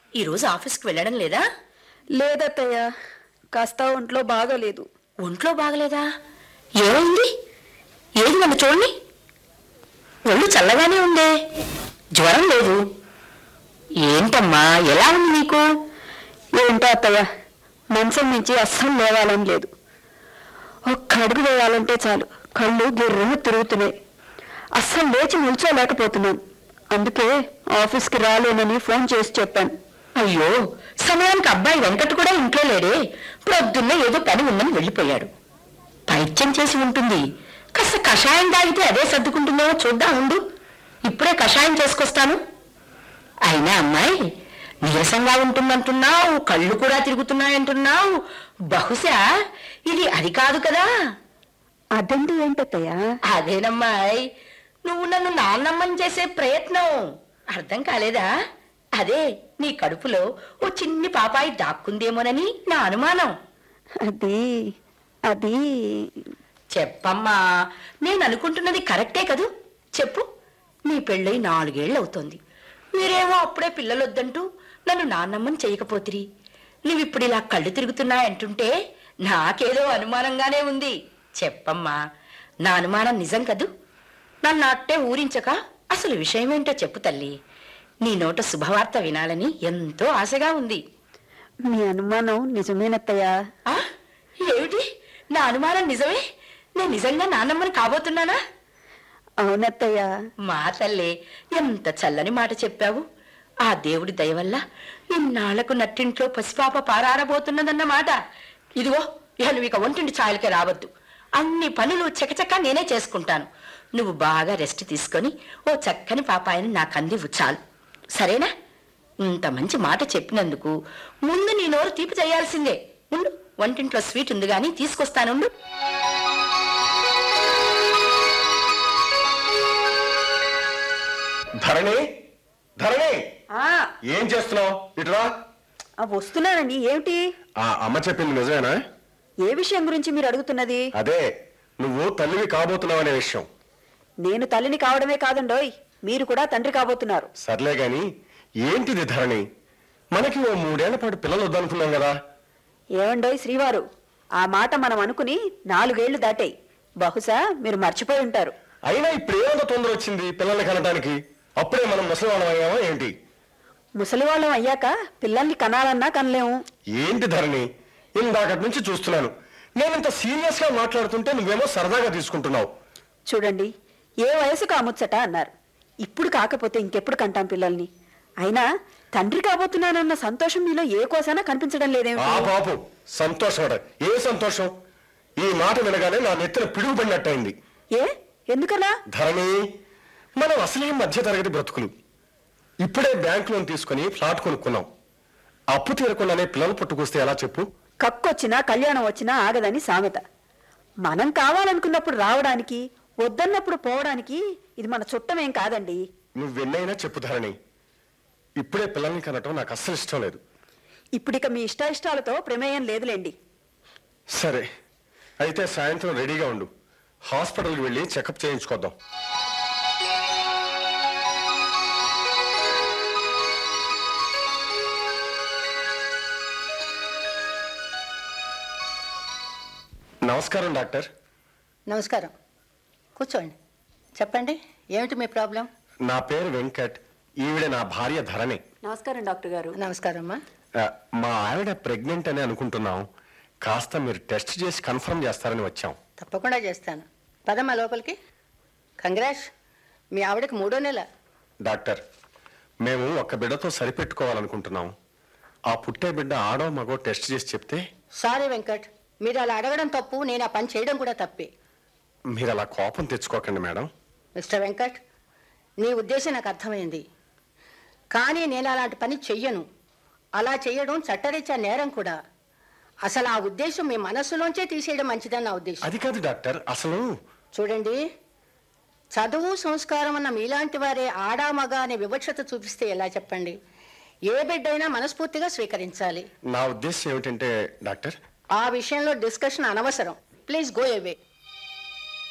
ఈరోజు ఆఫీస్కి వెళ్ళడం లేదా లేదత్తయ్య కాస్త ఒంట్లో బాగోలేదు ఒంట్లో బాగలేదా ఏమైంది ఏది నన్ను చూడండి ఒళ్ళు చల్లగానే ఉందే జ్వరం లేదు ఏంటమ్మా ఎలా ఉంది నీకు ఏంటో అత్తయ్య మంచం నుంచి అస్సలు లేవాలని లేదు ఒక్క అడుగు వేయాలంటే చాలు కళ్ళు గిర్రను తిరుగుతున్నాయి అస్సలు లేచి నిల్చోలేకపోతున్నాను అందుకే ఆఫీస్కి రాలేనని ఫోన్ చేసి చెప్పాను అయ్యో సమయానికి అబ్బాయి వెంకట్ కూడా ఇంట్లో లేడే ప్రొద్దున్నే ఏదో పని ఉందని వెళ్ళిపోయాడు పైత్యం చేసి ఉంటుంది కాస్త కషాయం తాగితే అదే సర్దుకుంటుందేమో చూద్దాం ఉండు ఇప్పుడే కషాయం చేసుకొస్తాను అయినా అమ్మాయి నీరసంగా ఉంటుందంటున్నావు కళ్ళు కూడా తిరుగుతున్నాయంటున్నావు బహుశా ఇది అది కాదు కదా అదండి ఏంటత్తయ్య అదేనమ్మాయ్ నువ్వు నన్ను నాన్నమ్మని చేసే ప్రయత్నం అర్థం కాలేదా అదే నీ కడుపులో ఓ చిన్ని పాపాయి దాక్కుందేమోనని నా అనుమానం అది అది చెప్పమ్మా నేను అనుకుంటున్నది కరెక్టే కదూ చెప్పు నీ పెళ్ళై నాలుగేళ్ళు అవుతోంది మీరేమో అప్పుడే పిల్లలొద్దంటూ నన్ను నాన్నమ్మని చేయకపోతిరి నువ్విప్పుడు ఇలా కళ్ళు తిరుగుతున్నాయంటుంటే నాకేదో అనుమానంగానే ఉంది చెప్పమ్మా నా అనుమానం నిజం కదూ నన్ను అట్టే ఊరించక అసలు విషయమేంటో చెప్పు తల్లి నీ నోట శుభవార్త వినాలని ఎంతో ఆశగా ఉంది మీ అనుమానం నిజమేనత్తయ్య ఆ ఏమిటి నా అనుమానం నిజమే నేను నిజంగా నాన్నమ్మని కాబోతున్నానా అవునత్తయ్య మా తల్లే ఎంత చల్లని మాట చెప్పావు ఆ దేవుడి దయ వల్ల ఇన్నాళ్లకు నట్టింట్లో పసిపాప పారారబోతున్నదన్నమాట ఇదిగో ఇక నువ్వు ఇక ఒంటింటి ఛాయలకే రావద్దు అన్ని పనులు చకచకా నేనే చేసుకుంటాను నువ్వు బాగా రెస్ట్ తీసుకొని ఓ చక్కని పాపాయని నాకు అందివ్వు చాలు సరేనా ఇంత మంచి మాట చెప్పినందుకు ముందు నీ నోరు తీపి చేయాల్సిందే ఉండు వంటింట్లో స్వీట్ ఉంది కానీ తీసుకొస్తానుండు ధరణి ధరణి ఆ, ఏం చేస్తున్నావు ఇటురా ఆ వస్తున్నానండి ఏమిటి ఆ అమ్మ చెప్పింది నిజమేనా ఏ విషయం గురించి మీరు అడుగుతున్నది అదే నువ్వు తల్లివి కాబోతున్నావు అనే విషయం నేను తల్లిని కావడమే కాదండోయ్ మీరు కూడా తండ్రి కాబోతున్నారు సర్లే గాని ఏంటిది ధరణి మనకి ఓ మూడేళ్ల పాటు పిల్లలు వద్దనుకున్నాం కదా ఏమండోయ్ శ్రీవారు ఆ మాట మనం అనుకుని నాలుగేళ్లు దాటాయి బహుశా మీరు మర్చిపోయి ఉంటారు అయినా ఇప్పుడు ఏమంత తొందర వచ్చింది పిల్లల్ని కనటానికి అప్పుడే మనం ముసలివాళ్ళం అయ్యామా ఏంటి ముసలివాళ్ళం అయ్యాక పిల్లల్ని కనాలన్నా కనలేము ఏంటి ధరణి ఇందాకటి నుంచి చూస్తున్నాను నేను ఇంత సీరియస్ గా మాట్లాడుతుంటే నువ్వేమో సరదాగా తీసుకుంటున్నావు చూడండి ఏ వయసు కాముచ్చట అన్నారు ఇప్పుడు కాకపోతే ఇంకెప్పుడు కంటాం పిల్లల్ని అయినా తండ్రి కాబోతున్నానన్న సంతోషం మీలో ఏ కోసైనా కనిపించడం ఆ లేదేమిటి బాబు సంతోషం ఏ సంతోషం ఈ మాట వినగానే నా నెత్తిన పిడుగుపడినట్టయింది ఏ ఎందుకలా ధరణి మనం అసలే మధ్య తరగతి బ్రతుకులు ఇప్పుడే బ్యాంక్ లోన్ తీసుకుని ఫ్లాట్ కొనుక్కున్నాం అప్పు తీరకుండానే పిల్లలు పుట్టుకొస్తే ఎలా చెప్పు కక్కొచ్చినా కళ్యాణం వచ్చినా ఆగదని సామెత మనం కావాలనుకున్నప్పుడు రావడానికి వద్దన్నప్పుడు పోవడానికి ఇది మన చుట్టమేం కాదండి నువ్వెన్నైనా చెప్పు ధరణి ఇప్పుడే పిల్లల్ని కనటం నాకు అస్సలు ఇష్టం లేదు ఇప్పుడిక మీ ఇష్టాయిష్టాలతో ప్రమేయం లేదులేండి సరే అయితే సాయంత్రం రెడీగా ఉండు హాస్పిటల్కి వెళ్ళి చెకప్ చేయించుకోద్దాం నమస్కారం డాక్టర్ నమస్కారం కూర్చోండి చెప్పండి ఏమిటి మీ ప్రాబ్లం నా పేరు వెంకట్ ఈవిడ నా భార్య ధరణి నమస్కారం డాక్టర్ గారు నమస్కారం అమ్మా ఆ, మా ఆవిడ ప్రెగ్నెంట్ అని అనుకుంటున్నాం కాస్త మీరు టెస్ట్ చేసి కన్ఫర్మ్ చేస్తారని వచ్చాం తప్పకుండా చేస్తాను పదమ్మా లోపలికి కంగ్రాట్స్ మీ ఆవిడకి మూడో నెల డాక్టర్ మేము ఒక్క బిడ్డతో సరిపెట్టుకోవాలనుకుంటున్నాం ఆ పుట్టే బిడ్డ ఆడో మగో టెస్ట్ చేసి చెప్తే సారీ వెంకట్ మీరు అలా అడగడం తప్పు నేను ఆ పని చేయడం కూడా తప్పే మీరు అలా కోపం తెచ్చుకోకండి మేడం మిస్టర్ వెంకట్ నీ ఉద్దేశం నాకు అర్థమైంది కానీ నేను అలాంటి పని చెయ్యను అలా చేయడం చట్టరీత్యా నేరం కూడా అసలు ఆ ఉద్దేశం మీ మనస్సులోంచే తీసేయడం మంచిదని నా ఉద్దేశం అది కాదు డాక్టర్ అసలు చూడండి చదువు సంస్కారం అన్న మీలాంటి వారే ఆడా మగ అనే వివక్షత చూపిస్తే ఎలా చెప్పండి ఏ బిడ్డైనా మనస్ఫూర్తిగా స్వీకరించాలి నా ఉద్దేశం ఏమిటంటే డాక్టర్ ఆ విషయంలో డిస్కషన్ అనవసరం ప్లీజ్ గో అవే